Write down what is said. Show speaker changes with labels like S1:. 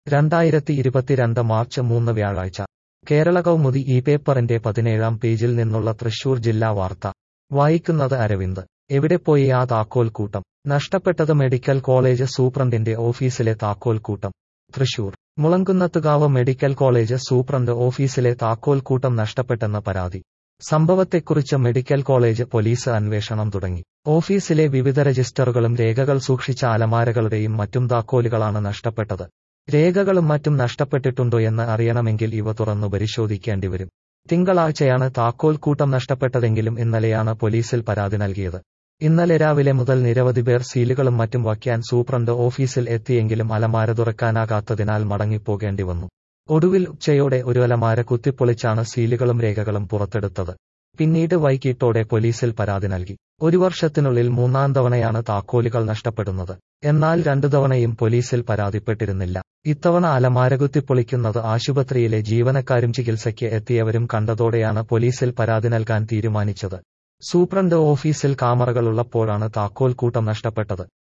S1: രണ്ടായിരത്തി ഇരുപത്തിരണ്ട് മാർച്ച് മൂന്ന് വ്യാഴാഴ്ച കേരള കൗമുദി ഈ പേപ്പറിന്റെ പതിനേഴാം പേജിൽ നിന്നുള്ള തൃശൂർ ജില്ലാ വാർത്ത വായിക്കുന്നത് അരവിന്ദ് എവിടെ പോയി ആ താക്കോൽക്കൂട്ടം നഷ്ടപ്പെട്ടത് മെഡിക്കൽ കോളേജ് സൂപ്രണ്ടിന്റെ ഓഫീസിലെ താക്കോൽക്കൂട്ടം Thrissur Mulankunnathukavu medical college superintendent ഓഫീസിലെ താക്കോൽക്കൂട്ടം നഷ്ടപ്പെട്ടെന്ന പരാതി സംഭവത്തെക്കുറിച്ച് മെഡിക്കൽ കോളേജ് പോലീസ് അന്വേഷണം തുടങ്ങി ഓഫീസിലെ വിവിധ രജിസ്റ്ററുകളും രേഖകൾ സൂക്ഷിച്ച അലമാരകളുടെയും മറ്റും താക്കോലുകളാണ് നഷ്ടപ്പെട്ടത് രേഖകളും മറ്റും നഷ്ടപ്പെട്ടിട്ടുണ്ടോയെന്ന് അറിയണമെങ്കിൽ ഇവ തുറന്നു പരിശോധിക്കേണ്ടിവരും തിങ്കളാഴ്ചയാണ് താക്കോൽ കൂട്ടം നഷ്ടപ്പെട്ടതെങ്കിലും ഇന്നലെയാണ് പോലീസിൽ പരാതി നൽകിയത് ഇന്നലെ രാവിലെ മുതൽ നിരവധി പേർ സീലുകളും മറ്റും വയ്ക്കാൻ സൂപ്രണ്ട് ഓഫീസിൽ എത്തിയെങ്കിലും അലമാര തുറക്കാനാകാത്തതിനാൽ മടങ്ങിപ്പോകേണ്ടി വന്നു ഒടുവിൽ ഉച്ചയോടെ ഒരു അലമാര കുത്തിപ്പൊളിച്ചാണ് സീലുകളും രേഖകളും പുറത്തെടുത്തത് പിന്നീട് വൈകിട്ടോടെ പോലീസിൽ പരാതി നൽകി ഒരു വർഷത്തിനുള്ളിൽ മൂന്നാം തവണയാണ് താക്കോലുകൾ നഷ്ടപ്പെടുന്നത് എന്നാൽ രണ്ടു തവണയും പോലീസിൽ പരാതിപ്പെട്ടിരുന്നില്ല ഇത്തവണ അലമാര കുത്തിപ്പൊളിക്കുന്നത് ആശുപത്രിയിലെ ജീവനക്കാരും ചികിത്സയ്ക്ക് എത്തിയവരും കണ്ടതോടെയാണ് പോലീസിൽ പരാതി നൽകാൻ തീരുമാനിച്ചത് സൂപ്രണ്ട് ഓഫീസിൽ കാമറകളുള്ളപ്പോഴാണ് താക്കോൽ കൂട്ടം നഷ്ടപ്പെട്ടത്